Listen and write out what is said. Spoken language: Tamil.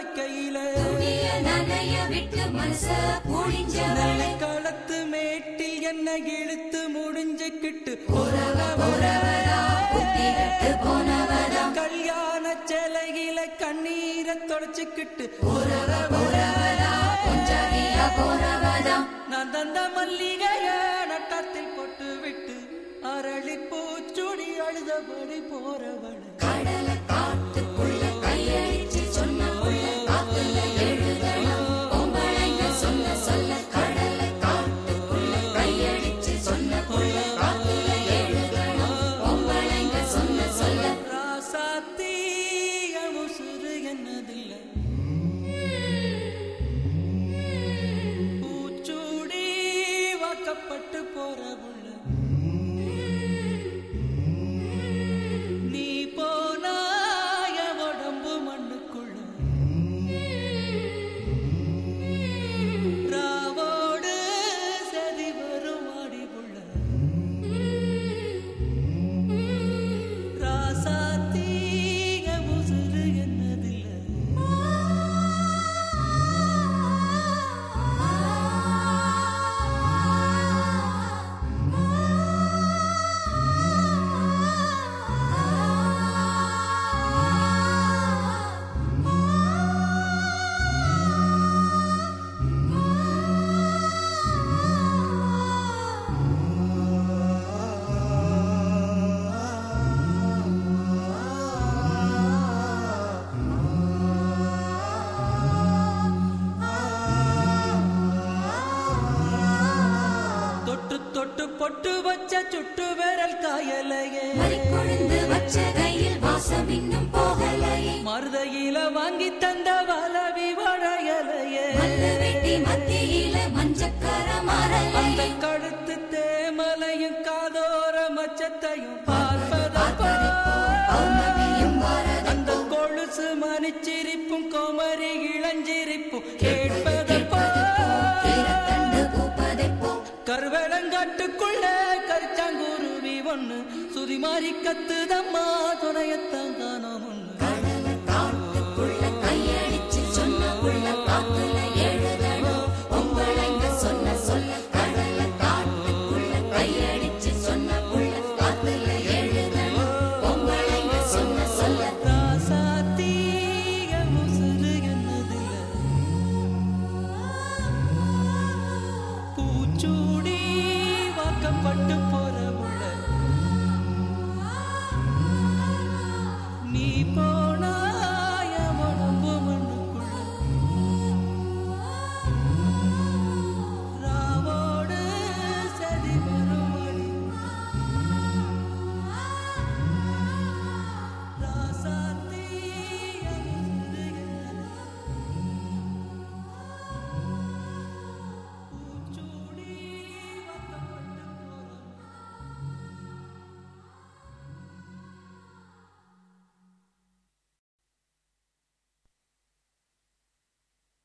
வைக்கையில துணிய நனைய விட்டு மனச புழிஞ்சவளே களத்து மேட்டில் என்ன இழுத்து முடிஞ்சுக்கிட்டு உறவ உறவதா புத்தி கட்டு போனவதா கல்யாண சேலையில கண்ணீரை தொடச்சுக்கிட்டு உறவ உறவதா கொஞ்சாதியா போனவதா நான் தந்த மல்லிகைய நட்டத்தில் போட்டு விட்டு அரளி பூச்சுடி அழுதபடி போறவள் கடல காட்டுக்குள்ள கையடிச்சு சொன்ன புள்ள காத்துல எழுதணும் பொம்பளைங்க சொல்ல சொல்ல கடல காட்டுக்குள்ள கையடிச்சு சொன்ன புள்ள காத்துல எழுதணும் பொம்பளைங்க சொல்ல சொல்ல ராசாத்தி முசுறு என்னதில்லை பூச்சூடி வாக்கப்பட்டு போற புள்ள நீ போனாய உடம்பு மண்ணுக்குள்ள ராவோடு சரி வரும் ஆடி புள்ள ராசாத்தீக முசுறு என்னதில்லை தொட்டு தொட்டு பொட்டு வச்ச சுட்டு விரல் காயலையே மறிக்கொழுந்து வச்ச கையில் வாசம் இன்னும் போகலையே மருதையில வாங்கி தந்த வளவி வளையலையே மல்லு வெட்டி மத்தியில மஞ்சக்கர அந்த மரலையே கழுத்து தேமலையும் காதோர மச்சத்தையும் பார்ப்பதப்போ பார்ப்பதப்போ பௌர்ணமியும் வரதப்போ அந்த கொலுசு மணிச்சிரிப்பும் கோமரி இளஞ்சிரிப்பும் கேட்பதப்போ கீரத்தண்டு பூப்பதைப்போ கருவேலங்காட்டுக்குள்ள கரிச்சாங்குருவி ஒண்ணு சுதி மாறி கத்துதம்மா துணையத்தான் காணோம் ஒண்ணு